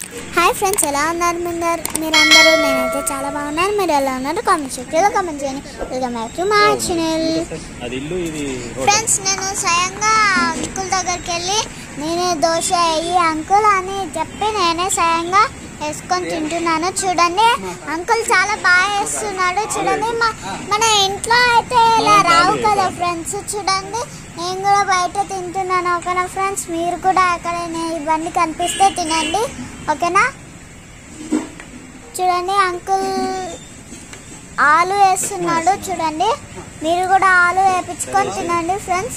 Hi friends ఎలా ఉన్నారు మీరందరూ మీరందరూ నేనైతే చాలా బాగున్నాను మీరు ఎలా ఉన్నారు కామెంట్ సెక్షన్లో కామెంట్ చేయండి welcome back to my channel అది ఇల్లు ఇది రోడ్ ఫ్రెండ్స్ నేను స్వయంగా అంకుల్ దగ్గరికి వెళ్ళి నేనే దోశ వేయి అంకుల్ అని చెప్పి నేనే స్వయంగా వేసుకొని తింటున్నాను చూడండి అంకుల్ చాలా బాగా వేస్తున్నాడు చూడండి మా- మన ఇంట్లో అయితే ఇలా రావు కదా ఫ్రెండ్స్ చూడండి నేను కూడా బయట తింటున్నాను ఓకేనా ఫ్రెండ్స్ మీరు కూడా అక్కడ ఇవన్నీ కనిపిస్తే తినండి ఓకేనా చూడండి అంకుల్ ఆలు వేస్తున్నాడు చూడండి మీరు కూడా ఆలు వేపించుకొని తినండి ఫ్రెండ్స్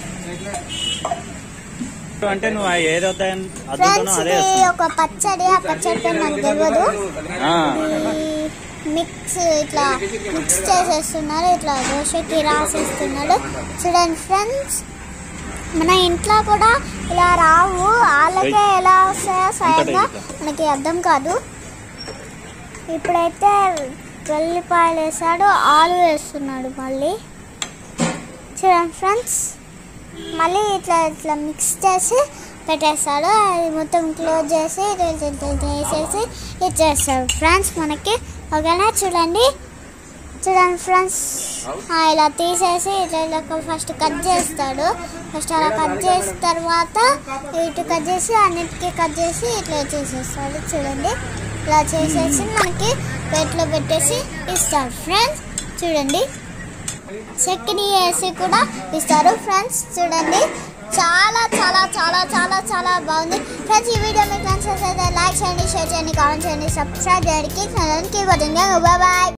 అంటే నువ్వు ఆ ఏది వద్దాయని అద్దుతానో ఫ్రెండ్స్ అదే ఇది వేస్తున్నా. ఒక పచ్చడి ఆ పచ్చడి పేరు నాకు తెలియదు ఆ, ఈ మిక్స్ ఇట్లా మిక్స్ చేసేస్తున్నారు ఇట్లా దోశకి రాసేస్తున్నాడు చూడండి ఫ్రెండ్స్ మన ఇంట్లో కూడా ఇలా రావు వాళ్ళకే ఎలా వస్తాయో స్వయంగా మనకి అర్థం కాదు ఇప్పుడైతే వెల్లిపాయలు వేసాడు ఆలు వేస్తున్నాడు మళ్ళీ చూడండి ఫ్రెండ్స్ మళ్ళీ ఇట్లా ఇట్లా మిక్స్ చేసి పెట్టేస్తాడు అది మొత్తం క్లోజ్ చేసి ఇట్లా ఇట్లా ఇట్లా ఇట్లా వేసేసి ఇచ్చేస్తాడు ఫ్రెండ్స్ మనకి ఓకేనా చూడండి చూడండి ఫ్రెండ్స్ ఇలా తీసేసి ఇట్లా ఇలా ఫస్ట్ కట్ చేస్తాడు ఫస్ట్ అలా కట్ చేసిన తర్వాత ఇటు కట్ చేసి అన్నిటికీ కట్ చేసి ఇట్లా చేసేస్తాడు చూడండి ఇలా చేసేసి మనకి ప్లేట్లో పెట్టేసి ఇస్తాడు ఫ్రెండ్స్ చూడండి చట్నీ వేసి కూడా ఇస్తారు ఫ్రెండ్స్ చూడండి చాలా చాలా చాలా చాలా చాలా బాగుంది ఫ్రెండ్స్ ఈ వీడియో మీకు నచ్చినట్లయితే లైక్ చేయండి షేర్ చేయండి కామెంట్ చేయండి సబ్స్క్రైబ్ చేయడానికి ఛానల్కి కొద్దిగా బాయ్